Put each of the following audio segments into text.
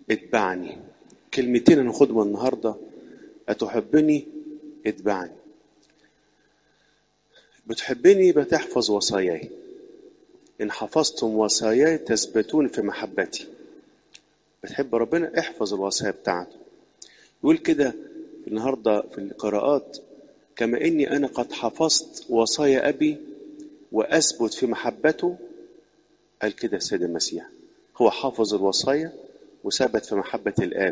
اتبعني كلمتين هناخدهم النهارده أتحبني اتبعني بتحبني بتحفظ وصاياي إن حفظتم وصاياي تثبتون في محبتي بتحب ربنا احفظ الوصايا بتاعته يقول كده النهارده في القراءات كما إني أنا قد حفظت وصايا أبي وأثبت في محبته قال كده السيد المسيح هو حافظ الوصايا وثبت في محبة الآب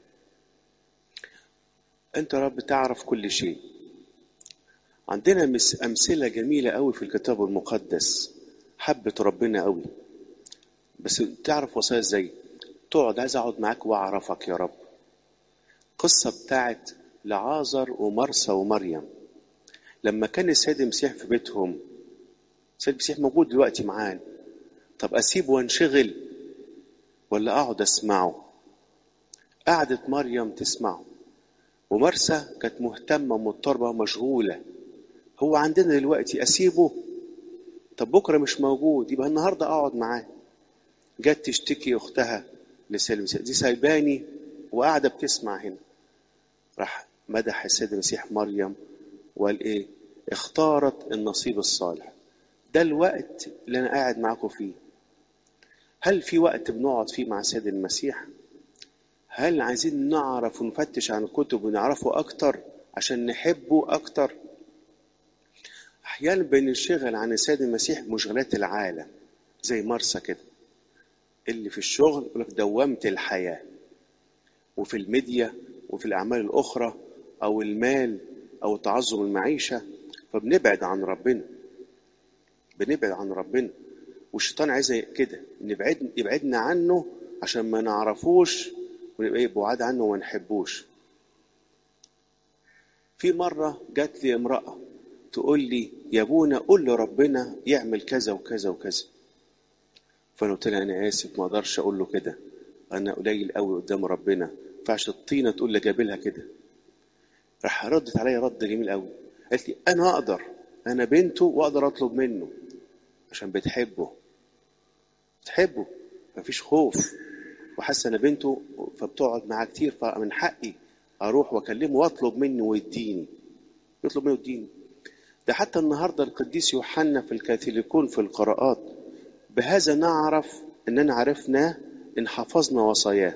أنت يا رب تعرف كل شيء عندنا مس- أمثلة جميلة قوي في الكتاب المقدس حبة ربنا قوي بس تعرف وصايا ازاي تقعد عايز اقعد معاك واعرفك يا رب قصة بتاعت لعازر ومرسى ومريم لما كان السيد المسيح في بيتهم السيد المسيح موجود دلوقتي معانا طب اسيبه وانشغل ولا اقعد اسمعه قعدت مريم تسمعه ومرسى كانت مهتمة ومضطربة ومشغولة هو عندنا دلوقتي أسيبه طب بكرة مش موجود يبقى النهاردة أقعد معاه جت تشتكي أختها لسالم دي سايباني وقاعدة بتسمع هنا راح مدح السيد المسيح مريم وقال إيه اختارت النصيب الصالح ده الوقت اللي أنا قاعد معاكم فيه هل في وقت بنقعد فيه مع السيد المسيح هل عايزين نعرف ونفتش عن الكتب ونعرفه أكتر عشان نحبه أكتر أحيانا بننشغل عن السيد المسيح بمشغلات العالم زي مرسى كده اللي في الشغل يقول لك دوامة الحياة وفي الميديا وفي الأعمال الأخرى أو المال أو تعظم المعيشة فبنبعد عن ربنا بنبعد عن ربنا والشيطان عايز كده نبعد يبعدنا عنه عشان ما نعرفوش ونبقى ايه بعاد عنه وما نحبوش في مرة جات لي امرأة تقول لي يا ابونا قول لربنا يعمل كذا وكذا وكذا فانا قلت لها انا اسف ما اقدرش اقول له كده انا قليل قوي قدام ربنا ما ينفعش الطينه تقول لجابلها كده راح ردت عليا رد جميل قوي قالت لي انا اقدر انا بنته واقدر اطلب منه عشان بتحبه بتحبه مفيش خوف وحاسه انا بنته فبتقعد معاه كتير فمن حقي اروح واكلمه واطلب منه ويديني يطلب منه يديني ده حتى النهارده القديس يوحنا في الكاثوليكون في القراءات بهذا نعرف اننا عرفنا ان حفظنا وصاياه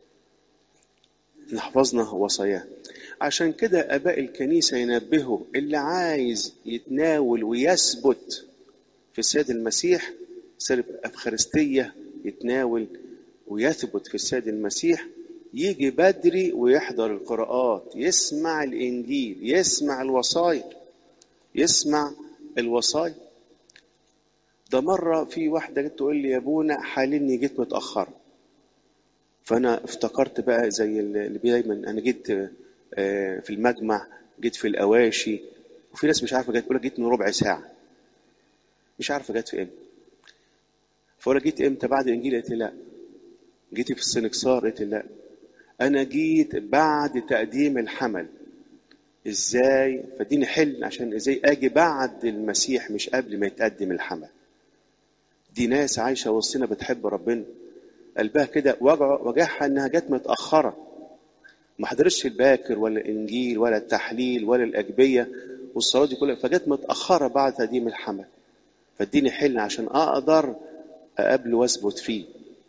ان حفظنا وصاياه عشان كده اباء الكنيسه ينبهوا اللي عايز يتناول ويثبت في السيد المسيح سر الافخارستيه يتناول ويثبت في السيد المسيح يجي بدري ويحضر القراءات يسمع الانجيل يسمع الوصايا يسمع الوصايا ده مرة في واحدة جت تقول لي يا ابونا حاليني جيت متأخرة فأنا افتكرت بقى زي اللي دايما أنا جيت آه، في المجمع جيت في الأواشي وفي ناس مش عارفة جت تقول جيت من ربع ساعة مش عارفة جت في إمتى فأقول جيت إمتى بعد الإنجيل قالت لي لا جيت في السنكسار قالت لي لا أنا جيت بعد تقديم الحمل إزاي فاديني حل عشان إزاي أجي بعد المسيح مش قبل ما يتقدم الحمل دي ناس عايشة وسطنا بتحب ربنا قلبها كده وجع وجعها انها جت متأخرة ما حضرتش الباكر ولا الانجيل ولا التحليل ولا الاجبية والصلاة دي كلها فجت متأخرة بعد تقديم الحمل فاديني حل عشان اقدر اقابله واثبت فيه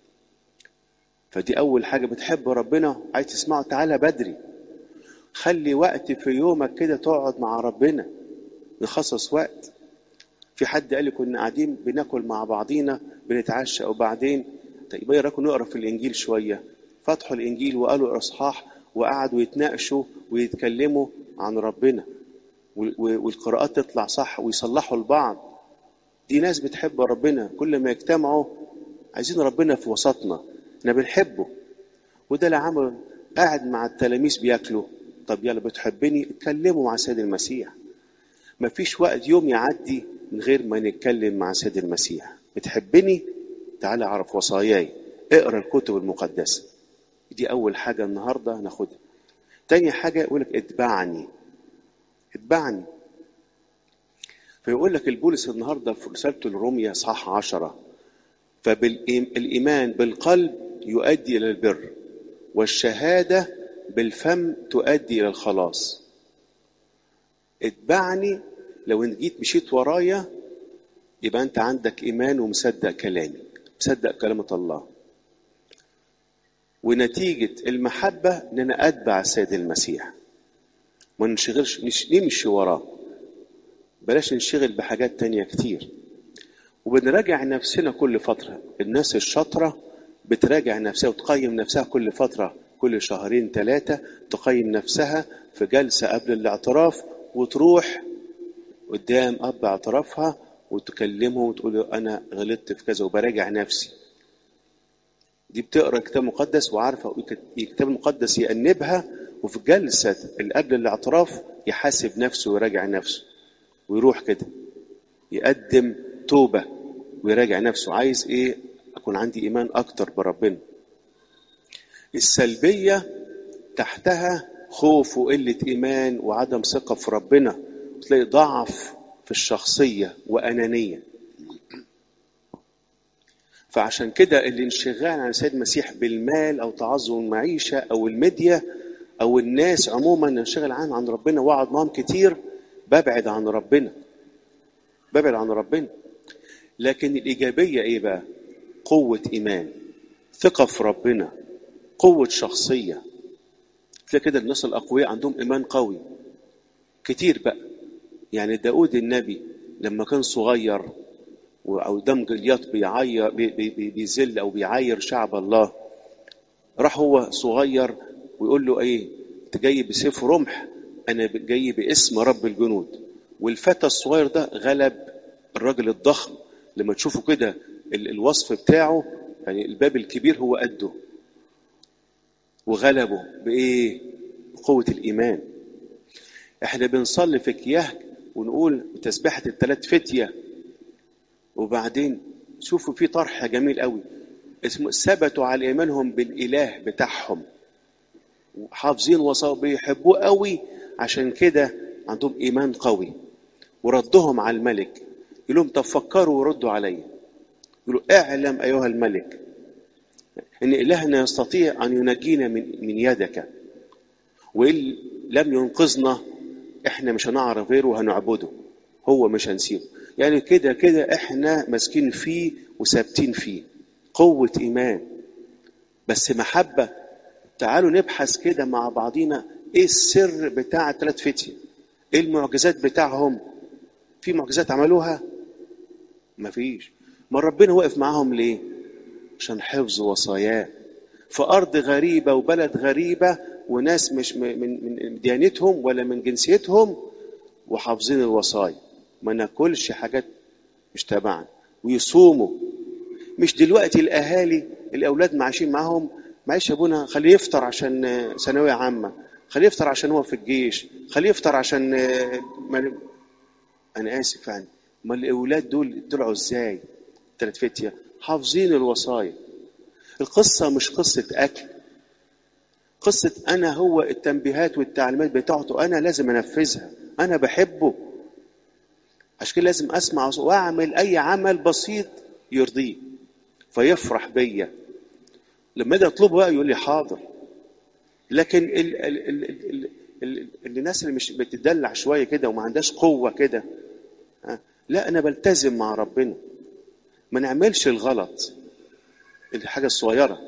فدي اول حاجة بتحب ربنا عايز تسمعه تعالى بدري خلي وقت في يومك كده تقعد مع ربنا نخصص وقت في حد قال لي كنا قاعدين بناكل مع بعضينا بنتعشى وبعدين طيب ايه رايكم نقرا في الانجيل شويه فتحوا الانجيل وقالوا اصحاح وقعدوا يتناقشوا ويتكلموا عن ربنا وال- والقراءات تطلع صح ويصلحوا لبعض دي ناس بتحب ربنا كل ما يجتمعوا عايزين ربنا في وسطنا احنا بنحبه وده اللي عمل قاعد مع التلاميذ بياكلوا طب يلا بتحبني اتكلموا مع سيد المسيح مفيش وقت يوم يعدي من غير ما نتكلم مع سيد المسيح بتحبني تعالى اعرف وصاياي اقرا الكتب المقدسه دي اول حاجه النهارده هناخدها تاني حاجه يقول لك اتبعني اتبعني فيقول لك البولس النهارده في رسالته لروميا صح عشرة فبالإيمان بالقلب يؤدي إلى البر والشهادة بالفم تؤدي إلى الخلاص اتبعني لو انت جيت مشيت ورايا يبقى انت عندك ايمان ومصدق كلامي مصدق كلمة الله ونتيجة المحبة ان انا اتبع السيد المسيح ما نشغلش مش نمشي وراه بلاش ننشغل بحاجات تانية كتير وبنراجع نفسنا كل فترة الناس الشاطرة بتراجع نفسها وتقيم نفسها كل فترة كل شهرين ثلاثة تقيم نفسها في جلسة قبل الاعتراف وتروح قدام أب اعترافها وتكلمه وتقول له أنا غلطت في كذا وبراجع نفسي دي بتقرا كتاب مقدس وعارفه الكتاب المقدس يأنبها وفي جلسة اللي قبل الاعتراف يحاسب نفسه ويراجع نفسه ويروح كده يقدم توبة ويراجع نفسه عايز ايه اكون عندي ايمان اكتر بربنا السلبية تحتها خوف وقلة ايمان وعدم ثقة في ربنا تلاقي ضعف في الشخصية وأنانية فعشان كده الانشغال عن السيد المسيح بالمال أو تعظم المعيشة أو الميديا أو الناس عموما انشغل عن عن ربنا وأقعد معاهم كتير ببعد عن ربنا ببعد عن ربنا لكن الإيجابية إيه بقى؟ قوة إيمان ثقة في ربنا قوة شخصية تلاقي كده الناس الأقوياء عندهم إيمان قوي كتير بقى يعني داود النبي لما كان صغير او دم جليات بيعير بي بي بيذل او بيعاير شعب الله راح هو صغير ويقول له ايه انت جاي بسيف رمح انا جاي باسم رب الجنود والفتى الصغير ده غلب الراجل الضخم لما تشوفوا كده الوصف بتاعه يعني الباب الكبير هو قده وغلبه بايه بقوه الايمان احنا بنصلي في كياك ونقول تسبحة الثلاث فتية وبعدين شوفوا في طرح جميل قوي اسمه ثبتوا على ايمانهم بالاله بتاعهم وحافظين وصايا بيحبوه قوي عشان كده عندهم ايمان قوي وردهم على الملك يقول لهم طب فكروا وردوا عليا يقولوا اعلم ايها الملك ان الهنا يستطيع ان ينجينا من من يدك وان لم ينقذنا احنا مش هنعرف غيره وهنعبده هو مش هنسيبه يعني كده كده احنا ماسكين فيه وثابتين فيه قوة إيمان بس محبة تعالوا نبحث كده مع بعضينا ايه السر بتاع الثلاث فتية ايه المعجزات بتاعهم في معجزات عملوها مفيش ما ربنا وقف معاهم ليه عشان حفظ وصاياه في أرض غريبة وبلد غريبة وناس مش من من ديانتهم ولا من جنسيتهم وحافظين الوصايا ما ناكلش حاجات مش تبعنا ويصوموا مش دلوقتي الاهالي الاولاد معاشين معاهم معلش يا ابونا خليه يفطر عشان ثانويه عامه خليه يفطر عشان هو في الجيش خليه يفطر عشان ما انا اسف يعني ما الاولاد دول طلعوا ازاي ثلاث فتيه حافظين الوصايا القصه مش قصه اكل قصة أنا هو التنبيهات والتعليمات بتاعته أنا لازم أنفذها أنا بحبه عشان كده لازم أسمع وأعمل أي عمل بسيط يرضيه فيفرح بيا لما أجي أطلبه بقى يقول لي حاضر لكن ال ال ال ال ال ال الناس اللي مش بتدلع شوية كده وما عندهاش قوة كده لا أنا بلتزم مع ربنا ما نعملش الغلط الحاجة الصغيرة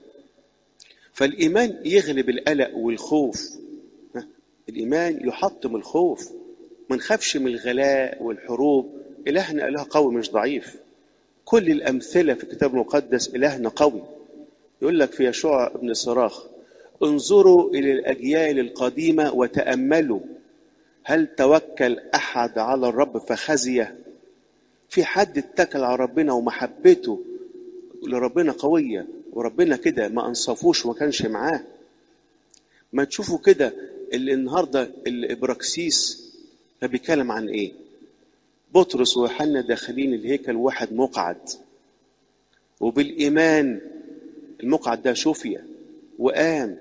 فالإيمان يغلب القلق والخوف الإيمان يحطم الخوف ما نخافش من الغلاء والحروب إلهنا إله قوي مش ضعيف كل الأمثلة في الكتاب المقدس إلهنا قوي يقول لك في يشوع ابن صراخ انظروا إلى الأجيال القديمة وتأملوا هل توكل أحد على الرب فخزي في حد اتكل على ربنا ومحبته لربنا قوية وربنا كده ما انصفوش وما كانش معاه ما تشوفوا كده اللي النهارده الابراكسيس ده بيتكلم عن ايه بطرس ويوحنا داخلين الهيكل واحد مقعد وبالايمان المقعد ده شفي وقام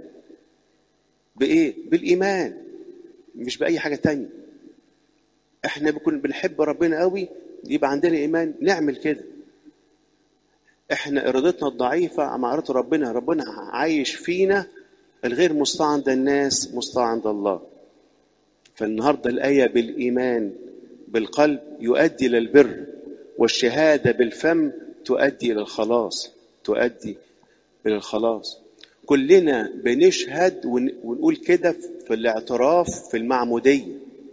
بايه بالايمان مش باي حاجه تانية احنا بنكون بنحب ربنا قوي يبقى عندنا ايمان نعمل كده احنا ارادتنا الضعيفه مع اراده ربنا ربنا عايش فينا الغير مستطاع عند الناس مستطاع عند الله فالنهارده الآية بالإيمان بالقلب يؤدي إلى البر والشهادة بالفم تؤدي إلى الخلاص تؤدي إلى الخلاص كلنا بنشهد ونقول كده في الاعتراف في المعمودية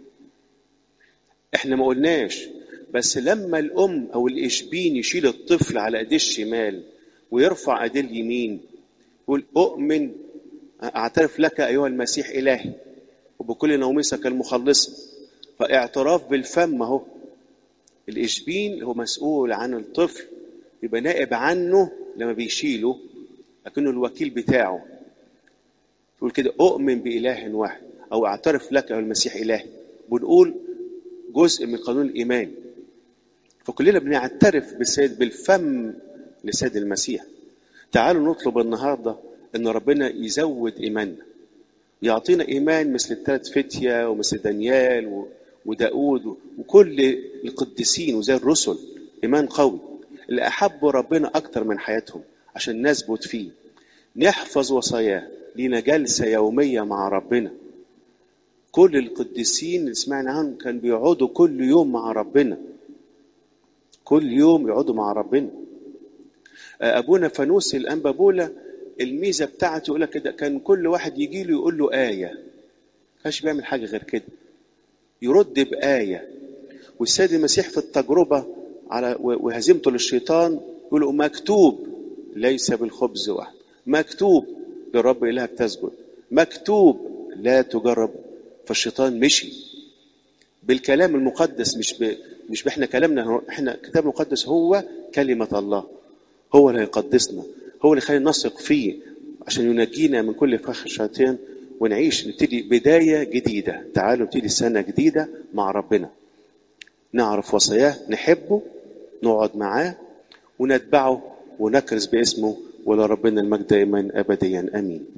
احنا ما قلناش بس لما الأم أو الإشبين يشيل الطفل على إيديه الشمال ويرفع إيديه اليمين يقول أؤمن أعترف لك أيها المسيح إلهي وبكل نومسك المخلص فاعتراف بالفم اهو الإشبين هو مسؤول عن الطفل يبقى نائب عنه لما بيشيله لكنه الوكيل بتاعه تقول كده أؤمن بإله واحد أو أعترف لك أيها المسيح إلهي بنقول جزء من قانون الإيمان فكلنا بنعترف بالسيد بالفم لسيد المسيح تعالوا نطلب النهارده ان ربنا يزود ايماننا يعطينا ايمان مثل الثلاث فتية ومثل دانيال وداود وكل القديسين وزي الرسل ايمان قوي اللي احبوا ربنا اكتر من حياتهم عشان نثبت فيه نحفظ وصاياه لينا جلسة يومية مع ربنا كل القديسين اللي سمعنا عنهم كانوا بيقعدوا كل يوم مع ربنا كل يوم يقعدوا مع ربنا ابونا فانوس الانبابوله الميزه بتاعته يقول لك كده كان كل واحد يجي له يقول له ايه كانش بيعمل حاجه غير كده يرد بايه والسيد المسيح في التجربه على وهزيمته للشيطان يقول له مكتوب ليس بالخبز وحده مكتوب للرب الهك تسجد مكتوب لا تجرب فالشيطان مشي بالكلام المقدس مش ب... مش احنا كلامنا احنا الكتاب المقدس هو كلمه الله هو اللي هيقدسنا هو اللي يخلينا نثق فيه عشان ينجينا من كل فخ الشياطين ونعيش نبتدي بداية جديدة تعالوا نبتدي سنة جديدة مع ربنا نعرف وصاياه نحبه نقعد معاه ونتبعه ونكرز باسمه ولربنا المجد دائما أبديا أمين